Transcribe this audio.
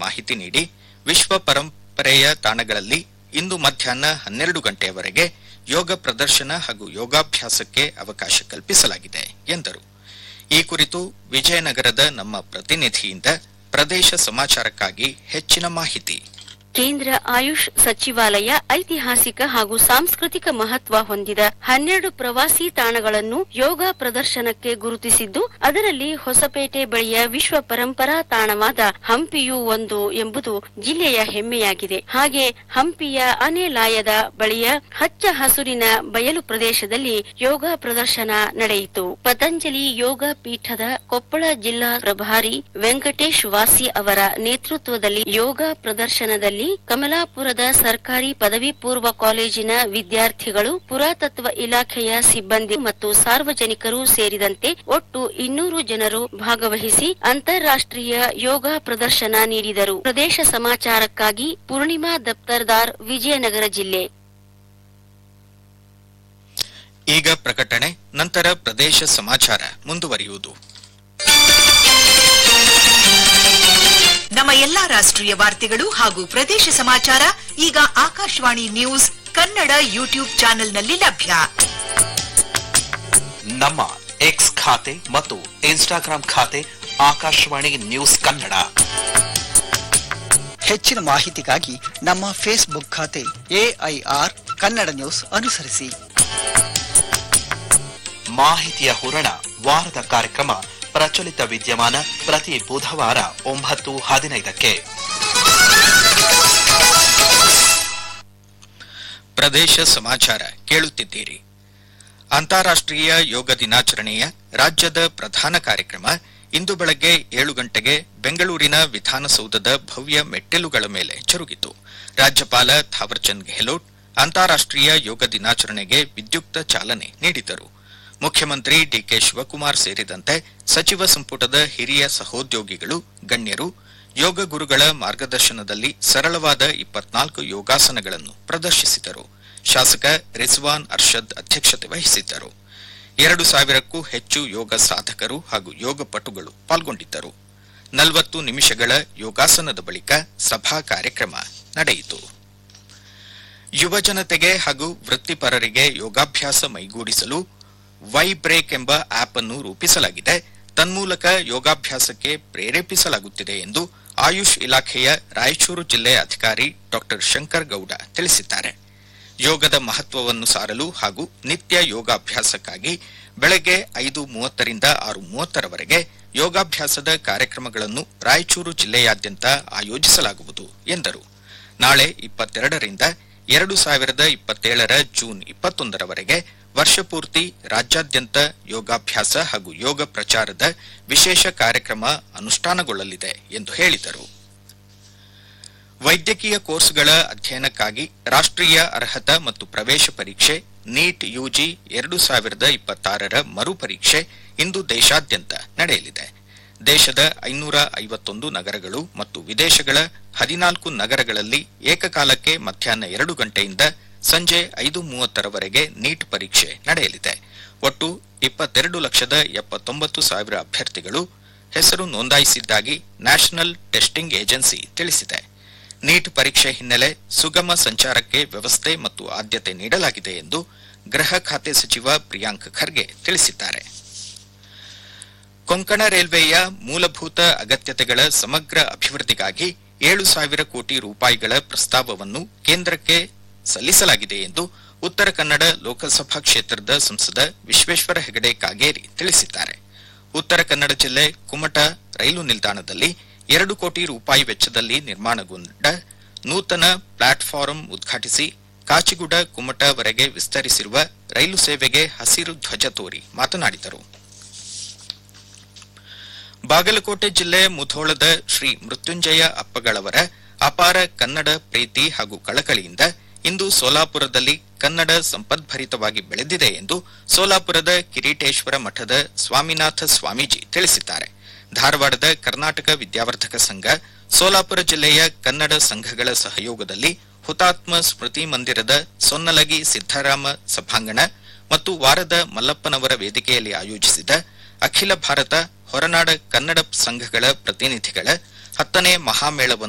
ಮಾಹಿತಿ ನೀಡಿ ವಿಶ್ವ ಪರಂಪರೆಯ ತಾಣಗಳಲ್ಲಿ ಇಂದು ಮಧ್ಯಾಹ್ನ ಹನ್ನೆರಡು ಗಂಟೆಯವರೆಗೆ ಯೋಗ ಪ್ರದರ್ಶನ ಹಾಗೂ ಯೋಗಾಭ್ಯಾಸಕ್ಕೆ ಅವಕಾಶ ಕಲ್ಪಿಸಲಾಗಿದೆ ಎಂದರು ಈ ಕುರಿತು ವಿಜಯನಗರದ ನಮ್ಮ ಪ್ರತಿನಿಧಿಯಿಂದ ಪ್ರದೇಶ ಸಮಾಚಾರಕ್ಕಾಗಿ ಹೆಚ್ಚಿನ ಮಾಹಿತಿ ಕೇಂದ್ರ ಆಯುಷ್ ಸಚಿವಾಲಯ ಐತಿಹಾಸಿಕ ಹಾಗೂ ಸಾಂಸ್ಕೃತಿಕ ಮಹತ್ವ ಹೊಂದಿದ ಹನ್ನೆರಡು ಪ್ರವಾಸಿ ತಾಣಗಳನ್ನು ಯೋಗ ಪ್ರದರ್ಶನಕ್ಕೆ ಗುರುತಿಸಿದ್ದು ಅದರಲ್ಲಿ ಹೊಸಪೇಟೆ ಬಳಿಯ ವಿಶ್ವ ಪರಂಪರಾ ತಾಣವಾದ ಹಂಪಿಯೂ ಒಂದು ಎಂಬುದು ಜಿಲ್ಲೆಯ ಹೆಮ್ಮೆಯಾಗಿದೆ ಹಾಗೆ ಹಂಪಿಯ ಅನೆಲಾಯದ ಬಳಿಯ ಹಚ್ಚ ಹಸುರಿನ ಬಯಲು ಪ್ರದೇಶದಲ್ಲಿ ಯೋಗ ಪ್ರದರ್ಶನ ನಡೆಯಿತು ಪತಂಜಲಿ ಯೋಗ ಪೀಠದ ಕೊಪ್ಪಳ ಜಿಲ್ಲಾ ಪ್ರಭಾರಿ ವೆಂಕಟೇಶ್ ವಾಸಿ ಅವರ ನೇತೃತ್ವದಲ್ಲಿ ಯೋಗ ಪ್ರದರ್ಶನದಲ್ಲಿ ಕಮಲಾಪುರದ ಸರ್ಕಾರಿ ಪದವಿ ಪೂರ್ವ ಕಾಲೇಜಿನ ವಿದ್ಯಾರ್ಥಿಗಳು ಪುರಾತತ್ವ ಇಲಾಖೆಯ ಸಿಬ್ಬಂದಿ ಮತ್ತು ಸಾರ್ವಜನಿಕರು ಸೇರಿದಂತೆ ಒಟ್ಟು ಇನ್ನೂರು ಜನರು ಭಾಗವಹಿಸಿ ಅಂತಾರಾಷ್ಟ್ರೀಯ ಯೋಗ ಪ್ರದರ್ಶನ ನೀಡಿದರು ಪ್ರದೇಶ ಸಮಾಚಾರಕ್ಕಾಗಿ ಪೂರ್ಣಿಮಾ ದಫ್ತರ್ದಾರ್ ವಿಜಯನಗರ ಜಿಲ್ಲೆ ಈಗ ಪ್ರಕಟಣೆ ನಂತರ ಪ್ರದೇಶ ಸಮಾಚಾರ ಮುಂದುವರಿಯುವುದು ನಮ್ಮ ಎಲ್ಲಾ ರಾಷ್ಟ್ರೀಯ ವಾರ್ತೆಗಳು ಹಾಗೂ ಪ್ರದೇಶ ಸಮಾಚಾರ ಈಗ ಆಕಾಶವಾಣಿ ನ್ಯೂಸ್ ಕನ್ನಡ ಯೂಟ್ಯೂಬ್ ಚಾನೆಲ್ನಲ್ಲಿ ಲಭ್ಯ ನಮ್ಮ ಎಕ್ಸ್ ಖಾತೆ ಮತ್ತು ಇನ್ಸ್ಟಾಗ್ರಾಂ ಖಾತೆ ಆಕಾಶವಾಣಿ ನ್ಯೂಸ್ ಕನ್ನಡ ಹೆಚ್ಚಿನ ಮಾಹಿತಿಗಾಗಿ ನಮ್ಮ ಫೇಸ್ಬುಕ್ ಖಾತೆ ಎಐಆರ್ ಕನ್ನಡ ನ್ಯೂಸ್ ಅನುಸರಿಸಿ ಮಾಹಿತಿಯ ಹೂರಣ ವಾರದ ಕಾರ್ಯಕ್ರಮ ಪ್ರಚಲಿತ ವಿದ್ಯಮಾನ ಪ್ರತಿ ಬುಧವಾರ ಒಂಬತ್ತು ಹದಿನೈದಕ್ಕೆ ಪ್ರದೇಶ ಸಮಾಚಾರ ಕೇಳುತ್ತಿದ್ದೀರಿ ಅಂತಾರಾಷ್ಟ್ರೀಯ ಯೋಗ ದಿನಾಚರಣೆಯ ರಾಜ್ಯದ ಪ್ರಧಾನ ಕಾರ್ಯಕ್ರಮ ಇಂದು ಬೆಳಗ್ಗೆ ಏಳು ಗಂಟೆಗೆ ಬೆಂಗಳೂರಿನ ವಿಧಾನಸೌಧದ ಭವ್ಯ ಮೆಟ್ಟಿಲುಗಳ ಮೇಲೆ ಜರುಗಿತು ರಾಜ್ಯಪಾಲ ಥಾವರ್ಚಂದ್ ಗೆಹ್ಲೋಟ್ ಅಂತಾರಾಷ್ಟ್ರೀಯ ಯೋಗ ದಿನಾಚರಣೆಗೆ ವಿದ್ಯುಕ್ತ ಚಾಲನೆ ನೀಡಿದರು ಮುಖ್ಯಮಂತ್ರಿ ಡಿಕೆ ಶಿವಕುಮಾರ್ ಸೇರಿದಂತೆ ಸಚಿವ ಸಂಪುಟದ ಹಿರಿಯ ಸಹೋದ್ಯೋಗಿಗಳು ಗಣ್ಯರು ಯೋಗ ಗುರುಗಳ ಮಾರ್ಗದರ್ಶನದಲ್ಲಿ ಸರಳವಾದ ಇಪ್ಪತ್ನಾಲ್ಕು ಯೋಗಾಸನಗಳನ್ನು ಪ್ರದರ್ಶಿಸಿದರು ಶಾಸಕ ರಿಜ್ವಾನ್ ಅರ್ಷದ್ ಅಧ್ಯಕ್ಷತೆ ವಹಿಸಿದ್ದರು ಎರಡು ಸಾವಿರಕ್ಕೂ ಹೆಚ್ಚು ಯೋಗ ಸಾಧಕರು ಹಾಗೂ ಯೋಗ ಪಟುಗಳು ಪಾಲ್ಗೊಂಡಿದ್ದರು ನಲವತ್ತು ನಿಮಿಷಗಳ ಯೋಗಾಸನದ ಬಳಿಕ ಸಭಾ ಕಾರ್ಯಕ್ರಮ ನಡೆಯಿತು ಯುವ ಜನತೆಗೆ ಹಾಗೂ ವೃತ್ತಿಪರರಿಗೆ ಯೋಗಾಭ್ಯಾಸ ಮೈಗೂಡಿಸಲು ವೈ ಬ್ರೇಕ್ ಎಂಬ ಆಪ್ ಅನ್ನು ರೂಪಿಸಲಾಗಿದೆ ತನ್ಮೂಲಕ ಯೋಗಾಭ್ಯಾಸಕ್ಕೆ ಪ್ರೇರೇಪಿಸಲಾಗುತ್ತಿದೆ ಎಂದು ಆಯುಷ್ ಇಲಾಖೆಯ ರಾಯಚೂರು ಜಿಲ್ಲೆ ಅಧಿಕಾರಿ ಡಾಕ್ಟರ್ ಶಂಕರ್ ಗೌಡ ತಿಳಿಸಿದ್ದಾರೆ ಯೋಗದ ಮಹತ್ವವನ್ನು ಸಾರಲು ಹಾಗೂ ನಿತ್ಯ ಯೋಗಾಭ್ಯಾಸಕ್ಕಾಗಿ ಬೆಳಗ್ಗೆ ಐದು ಮೂವತ್ತರಿಂದ ಆರು ಮೂವತ್ತರವರೆಗೆ ಯೋಗಾಭ್ಯಾಸದ ಕಾರ್ಯಕ್ರಮಗಳನ್ನು ರಾಯಚೂರು ಜಿಲ್ಲೆಯಾದ್ಯಂತ ಆಯೋಜಿಸಲಾಗುವುದು ಎಂದರು ನಾಳೆ ಇಪ್ಪತ್ತೆರಡರಿಂದ ಎರಡು ಸಾವಿರದ ಇಪ್ಪತ್ತೇಳರ ಜೂನ್ ಇಪ್ಪತ್ತೊಂದರವರೆಗೆ ವರ್ಷಪೂರ್ತಿ ರಾಜ್ಯಾದ್ಯಂತ ಯೋಗಾಭ್ಯಾಸ ಹಾಗೂ ಯೋಗ ಪ್ರಚಾರದ ವಿಶೇಷ ಕಾರ್ಯಕ್ರಮ ಅನುಷ್ಠಾನಗೊಳ್ಳಲಿದೆ ಎಂದು ಹೇಳಿದರು ವೈದ್ಯಕೀಯ ಕೋರ್ಸ್ಗಳ ಅಧ್ಯಯನಕ್ಕಾಗಿ ರಾಷ್ಟ್ರೀಯ ಅರ್ಹತಾ ಮತ್ತು ಪ್ರವೇಶ ಪರೀಕ್ಷೆ ನೀಟ್ ಯುಜಿ ಎರಡು ಸಾವಿರದ ಇಪ್ಪತ್ತಾರರ ಮರುಪರೀಕ್ಷೆ ಇಂದು ದೇಶಾದ್ಯಂತ ನಡೆಯಲಿದೆ ದೇಶದ ಐನೂರ ಐವತ್ತೊಂದು ನಗರಗಳು ಮತ್ತು ವಿದೇಶಗಳ ಹದಿನಾಲ್ಕು ನಗರಗಳಲ್ಲಿ ಏಕಕಾಲಕ್ಕೆ ಮಧ್ಯಾಹ್ನ ಎರಡು ಗಂಟೆಯಿಂದ ಸಂಜೆ ಐದು ಮೂವತ್ತರವರೆಗೆ ನೀಟ್ ಪರೀಕ್ಷೆ ನಡೆಯಲಿದೆ ಒಟ್ಟು ಇಪ್ಪತ್ತೆರಡು ಲಕ್ಷದ ಎಪ್ಪತ್ತೊಂಬತ್ತು ಸಾವಿರ ಅಭ್ಯರ್ಥಿಗಳು ಹೆಸರು ನೋಂದಾಯಿಸಿದ್ದಾಗಿ ನ್ಯಾಷನಲ್ ಟೆಸ್ಟಿಂಗ್ ಏಜೆನ್ಸಿ ತಿಳಿಸಿದೆ ನೀಟ್ ಪರೀಕ್ಷೆ ಹಿನ್ನೆಲೆ ಸುಗಮ ಸಂಚಾರಕ್ಕೆ ವ್ಯವಸ್ಥೆ ಮತ್ತು ಆದ್ಯತೆ ನೀಡಲಾಗಿದೆ ಎಂದು ಗೃಹ ಖಾತೆ ಸಚಿವ ಪ್ರಿಯಾಂಕ್ ಖರ್ಗೆ ತಿಳಿಸಿದ್ದಾರೆ ಕೊಂಕಣ ರೈಲ್ವೆಯ ಮೂಲಭೂತ ಅಗತ್ಯತೆಗಳ ಸಮಗ್ರ ಅಭಿವೃದ್ಧಿಗಾಗಿ ಏಳು ಸಾವಿರ ಕೋಟಿ ರೂಪಾಯಿಗಳ ಪ್ರಸ್ತಾವವನ್ನು ಕೇಂದ್ರಕ್ಕೆ ಸಲ್ಲಿಸಲಾಗಿದೆ ಎಂದು ಉತ್ತರ ಕನ್ನಡ ಲೋಕಸಭಾ ಕ್ಷೇತ್ರದ ಸಂಸದ ವಿಶ್ವೇಶ್ವರ ಹೆಗಡೆ ಕಾಗೇರಿ ತಿಳಿಸಿದ್ದಾರೆ ಉತ್ತರ ಕನ್ನಡ ಜಿಲ್ಲೆ ಕುಮಟ ರೈಲು ನಿಲ್ದಾಣದಲ್ಲಿ ಎರಡು ಕೋಟಿ ರೂಪಾಯಿ ವೆಚ್ಚದಲ್ಲಿ ನಿರ್ಮಾಣಗೊಂಡ ನೂತನ ಪ್ಲಾಟ್ಫಾರಂ ಉದ್ಘಾಟಿಸಿ ಕಾಚಿಗುಡ ಕುಮಟವರೆಗೆ ವಿಸ್ತರಿಸಿರುವ ರೈಲು ಸೇವೆಗೆ ಹಸಿರು ಧ್ವಜ ತೋರಿ ಮಾತನಾಡಿದರು ಬಾಗಲಕೋಟೆ ಜಿಲ್ಲೆ ಮುಧೋಳದ ಶ್ರೀ ಮೃತ್ಯುಂಜಯ ಅಪ್ಪಗಳವರ ಅಪಾರ ಕನ್ನಡ ಪ್ರೀತಿ ಹಾಗೂ ಕಳಕಳಿಯಿಂದ ಇಂದು ಸೋಲಾಪುರದಲ್ಲಿ ಕನ್ನಡ ಸಂಪದ್ಭರಿತವಾಗಿ ಬೆಳೆದಿದೆ ಎಂದು ಸೋಲಾಪುರದ ಕಿರೀಟೇಶ್ವರ ಮಠದ ಸ್ವಾಮಿನಾಥ ಸ್ವಾಮೀಜಿ ತಿಳಿಸಿದ್ದಾರೆ ಧಾರವಾಡದ ಕರ್ನಾಟಕ ವಿದ್ಯಾವರ್ಧಕ ಸಂಘ ಸೋಲಾಪುರ ಜಿಲ್ಲೆಯ ಕನ್ನಡ ಸಂಘಗಳ ಸಹಯೋಗದಲ್ಲಿ ಹುತಾತ್ಮ ಸ್ಮೃತಿ ಮಂದಿರದ ಸೊನ್ನಲಗಿ ಸಿದ್ದರಾಮ ಸಭಾಂಗಣ ಮತ್ತು ವಾರದ ಮಲ್ಲಪ್ಪನವರ ವೇದಿಕೆಯಲ್ಲಿ ಆಯೋಜಿಸಿದ ಅಖಿಲ ಭಾರತ ಹೊರನಾಡ ಕನ್ನಡ ಸಂಘಗಳ ಪ್ರತಿನಿಧಿಗಳ ಹತ್ತನೇ ಮಹಾಮೇಳವನ್ನು